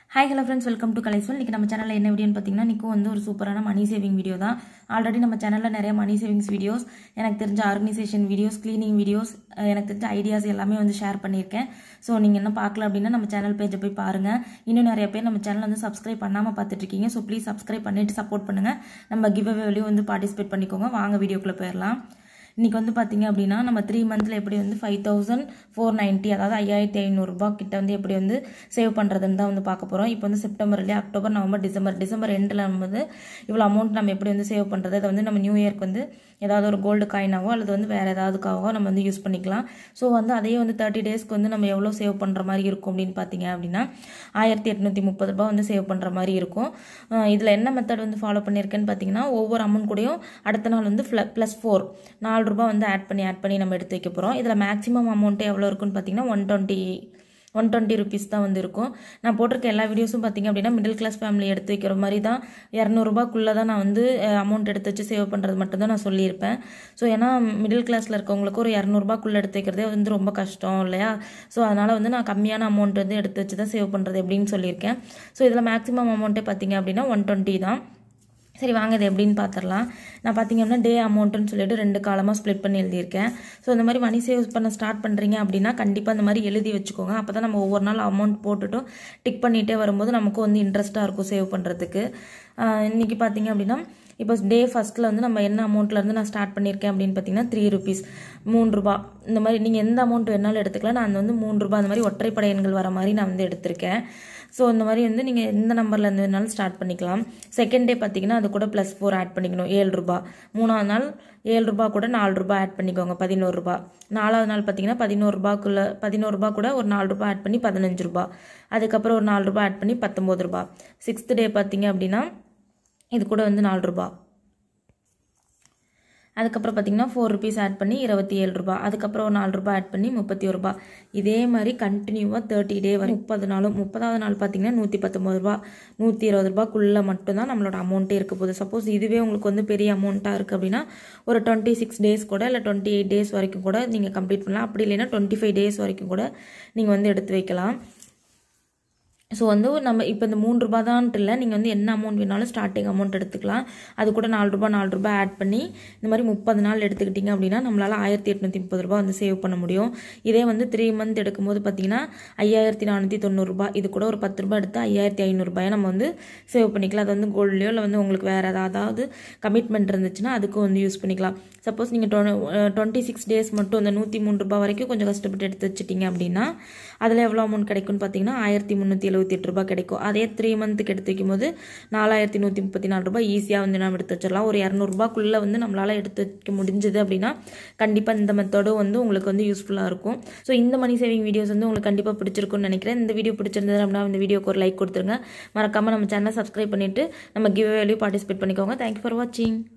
hi hello friends welcome to கலைஸ்வல் இன்றைக்கி நம்ம சேனலில் என்ன வீடியோன்னு பார்த்தீங்கன்னா நிற்கும் வந்து ஒரு சூப்பரான மணி சேவிங் வீடியோ தான் ஆல்ரெடி நம்ம சேனலில் நிறைய மணி சேவிங்ஸ் வீடியோஸ் எனக்கு தெரிஞ்ச ஆர்கனைசேஷன் வீடியோஸ் க்ளீனிங் வீடியோஸ் எனக்கு தெரிஞ்ச ஐடியாஸ் எல்லாமே வந்து ஷேர் பண்ணியிருக்கேன் ஸோ நீங்கள் இன்னும் பார்க்கல அப்படின்னா நம்ம சேனல் பேஜை போய் பாருங்கள் இன்னும் நிறைய பேர் நம்ம சேனல் வந்து சப்ஸ்கிரைப் பண்ணாமல் பார்த்துட்ருக்கீங்க ஸோ ப்ளீஸ் சப்ஸ்கிரைப் பண்ணிவிட்டு சப்போர்ட் பண்ணுங்கள் நம்ம கிவ் அவேலையும் வந்து பார்ட்டிசிபேட் பண்ணிக்கோங்க வாங்க வீடியோக்குள்ளே போயிடலாம் இன்றைக்கி வந்து பார்த்திங்க அப்படின்னா நம்ம த்ரீ மந்தில் எப்படி வந்து ஃபைவ் தௌசண்ட் ஃபோர் நைன்ட்டி அதாவது ஐயாயிரத்தி ஐநூறுரூபா கிட்ட வந்து எப்படி வந்து சேவ் பண்ணுறதுன்னு தான் வந்து பார்க்க போகிறோம் இப்போ வந்து செப்டம்பர் இல்லையா அக்டோபர் நவம்பர் டிசம்பர் டிசம்பர் ரெண்டில் வந்து இவ்வளோ அமௌண்ட் நம்ம எப்படி வந்து சேவ் பண்ணுறது அதை வந்து நம்ம நியூ இயர்க்கு வந்து ஏதாவது ஒரு கோல்டு காயினாவோ அல்லது வந்து வேறு ஏதாவதுக்காகவோ நம்ம வந்து யூஸ் பண்ணிக்கலாம் ஸோ வந்து அதையே வந்து தேர்ட்டி டேஸ்க்கு வந்து நம்ம எவ்வளோ சேவ் பண்ணுற மாதிரி இருக்கும் அப்படின்னு பார்த்தீங்க அப்படின்னா ஆயிரத்தி எட்நூற்றி முப்பது ரூபா வந்து சேவ் பண்ணுற மாதிரி இருக்கும் இதில் என்ன மெத்தட் வந்து ஃபாலோ பண்ணியிருக்கேன்னு பார்த்தீங்கன்னா ஒவ்வொரு அமௌண்ட் கூடயும் அடுத்த நாள் வந்து ப்ளஸ் ஃபோர் நாலு ரூபா வந்து ஆட் பண்ணி ஆட் பண்ணி நம்ம எடுத்து வைக்க போகிறோம் இதில் மேக்ஸிமம் அமௌண்ட்டு எவ்வளோ இருக்குன்னு பார்த்தீங்கன்னா one twenty one twenty rupees தான் வந்து இருக்கும் நான் போட்டிருக்க எல்லா வீடியோஸும் பார்த்திங்க அப்படின்னா மிடில் கிளாஸ் ஃபேமிலி எடுத்து வைக்கிற மாதிரி தான் இரநூறுபாக்குள்ளே தான் நான் வந்து அமௌண்ட் எடுத்து வச்சு சேவ் பண்ணுறது மட்டும் தான் நான் சொல்லியிருப்பேன் ஸோ ஏன்னா மிடில் கிளாஸில் இருக்கவங்களுக்கு ஒரு இரநூறுபாக்குள்ளே எடுத்து வைக்கிறதே வந்து ரொம்ப கஷ்டம் இல்லையா ஸோ அதனால் வந்து நான் கம்மியான அமௌண்ட் வந்து எடுத்து வச்சு தான் சேவ் பண்ணுறது எப்படின்னு சொல்லியிருக்கேன் ஸோ இதில் மேக்ஸிமம் அமௌண்ட்டே பார்த்திங்க அப்படின்னா ஒன் டுவெண்ட்டி தான் சரி வாங்க இது எப்படின்னு பார்த்துடலாம் நான் பார்த்தீங்க அப்படின்னா டே அமௌண்ட்டுன்னு சொல்லிட்டு ரெண்டு காலமாக ஸ்ப்ளிட் பண்ணி எழுதியிருக்கேன் ஸோ இந்த மாதிரி மணி சேவ் பண்ண ஸ்டார்ட் பண்ணுறீங்க அப்படின்னா கண்டிப்பாக இந்த மாதிரி எழுதி வச்சுக்கோங்க அப்போ தான் நம்ம ஒவ்வொரு நாள் அமௌண்ட் போட்டுட்டும் டிக் பண்ணிகிட்டே வரும்போது நமக்கு வந்து இன்ட்ரெஸ்ட்டாக இருக்கும் சேவ் பண்ணுறதுக்கு இன்றைக்கி பார்த்தீங்க அப்படின்னா இப்போ டே ஃபஸ்ட்டில் வந்து நம்ம என்ன அமௌண்ட்லேருந்து நான் ஸ்டார்ட் பண்ணியிருக்கேன் அப்படின்னு பார்த்தீங்கன்னா த்ரீ ருபீஸ் மூணு ரூபா இந்த மாதிரி நீங்கள் எந்த அமௌண்ட் வேணாலும் எடுத்துக்கலாம் நான் வந்து மூணு ரூபா அந்த மாதிரி ஒற்றைப்படை எண்கள் வர மாதிரி நான் வந்து எடுத்திருக்கேன் ஸோ இந்த மாதிரி வந்து நீங்கள் எந்த நம்பர்லேருந்து வேணாலும் ஸ்டார்ட் பண்ணிக்கலாம் செகண்ட் டே பார்த்தீங்கன்னா அது கூட ப்ளஸ் ஃபோர் ஆட் பண்ணிக்கணும் ஏழு ரூபா மூணாவது நாள் ஏழு ரூபா கூட நாலு ரூபா ஆட் பண்ணிக்கோங்க பதினோரு ரூபா நாலாவது நாள் பார்த்தீங்கன்னா பதினோரு ரூபாக்குள்ள பதினோரு ரூபா கூட ஒரு நாலு ரூபா ஆட் பண்ணி பதினஞ்சு ரூபா அதுக்கப்புறம் ஒரு நாலு ரூபா ஆட் பண்ணி பத்தொம்போது ரூபா சிக்ஸ்த் டே பார்த்தீங்க அப்படின்னா இது கூட வந்து நாலு ரூபா அதுக்கப்புறம் பார்த்தீங்கன்னா ஃபோர் ருபீஸ் ஆட் பண்ணி இருபத்தி ஏழு ரூபா அதுக்கப்புறம் ஒரு நாலு ரூபா ஆட் பண்ணி முப்பத்தி ஒரு ரூபா இதே மாதிரி கண்டினியூவாக தேர்ட்டி டே வரை முப்பது நாளும் முப்பதாவது நாள் பார்த்தீங்கன்னா நூற்றி பத்தொம்பது ரூபா நூற்றி இருபது ரூபாக்குள்ளே மட்டும்தான் நம்மளோட அமௌண்ட்டே இருக்க போகுது சப்போஸ் இதுவே உங்களுக்கு வந்து பெரிய அமௌண்ட்டாக இருக்குது அப்படின்னா ஒரு டுவெண்ட்டி சிக்ஸ் டேஸ் கூட இல்லை டுவெண்ட்டி எயிட் டேஸ் வரைக்கும் கூட நீங்கள் கம்ப்ளீட் பண்ணலாம் அப்படி இல்லைன்னா டுவெண்ட்டி ஃபைவ் டேஸ் வரைக்கும் கூட நீங்கள் வந்து எடுத்து வைக்கலாம் ஸோ வந்து நம்ம இப்போ இந்த மூணு ரூபா தான்ட்டு இல்லை நீங்கள் வந்து என்ன அமௌண்ட் வேணாலும் ஸ்டார்டிங் அமௌண்ட் எடுத்துக்கலாம் அது கூட நாலு ரூபா நாலு ரூபா ஆட் பண்ணி இந்த மாதிரி முப்பது நாள் எடுத்துக்கிட்டிங்க அப்படின்னா நம்மளால் ஆயிரத்தி எட்நூற்றி முப்பது ரூபா வந்து சேவ் பண்ண முடியும் இதே வந்து த்ரீ மந்த் எடுக்கும்போது பார்த்தீங்கன்னா ஐயாயிரத்தி நானூற்றி தொண்ணூறுரூபா இது கூட ஒரு பத்து ரூபா எடுத்து ஐயாயிரத்தி ஐநூறுரூபாயை நம்ம வந்து சேவ் பண்ணிக்கலாம் அது வந்து கோல்ட்லேயோ இல்லை வந்து உங்களுக்கு வேறு ஏதாவது கமிட்மெண்ட் இருந்துச்சுன்னா அதுக்கும் வந்து யூஸ் பண்ணிக்கலாம் சப்போஸ் நீங்கள் டுவெண்ட்டி சிக்ஸ் டேஸ் மட்டும் இந்த நூற்றி மூணு ரூபா வரைக்கும் கொஞ்சம் கஷ்டப்பட்டு எடுத்து வச்சிட்டிங்க அப்படின்னா அதில் எவ்வளோ அமௌண்ட் கிடைக்கும்னு பார்த்தீங்கன்னா ஆயிரத்தி முந்நூற்றி எழுபத்தி எட்டு ரூபாய் கிடைக்கும் அதே த்ரீ மந்த்துக்கு எடுத்து வைக்கும்போது நாலாயிரத்தி நூற்றி முப்பத்தி நாலு ரூபாய் ஈஸியாக வந்து நம்ம எடுத்து வச்சிடலாம் ஒரு இரநூறுபாக்குள்ளே வந்து நம்மளால் எடுத்து வைக்க முடிஞ்சுது அப்படின்னா கண்டிப்பாக இந்த மெத்தடும் வந்து உங்களுக்கு வந்து யூஸ்ஃபுல்லாக இருக்கும் ஸோ இந்த மணி சேவிங் வீடியோஸ் வந்து உங்களுக்கு கண்டிப்பாக பிடிச்சிருக்கும்னு நினைக்கிறேன் இந்த வீடியோ பிடிச்சிருந்தது அப்படின்னா இந்த வீடியோக்கு ஒரு லைக் கொடுத்துருங்க மறக்காமல் நம்ம சேனலை சப்ஸ்கிரைப் பண்ணிவிட்டு நம்ம கிவ் வேலையும் பார்ட்டிசிபேட் பண்ணிக்கோங்க தேங்க்யூ ஃபார் வாட்சிங்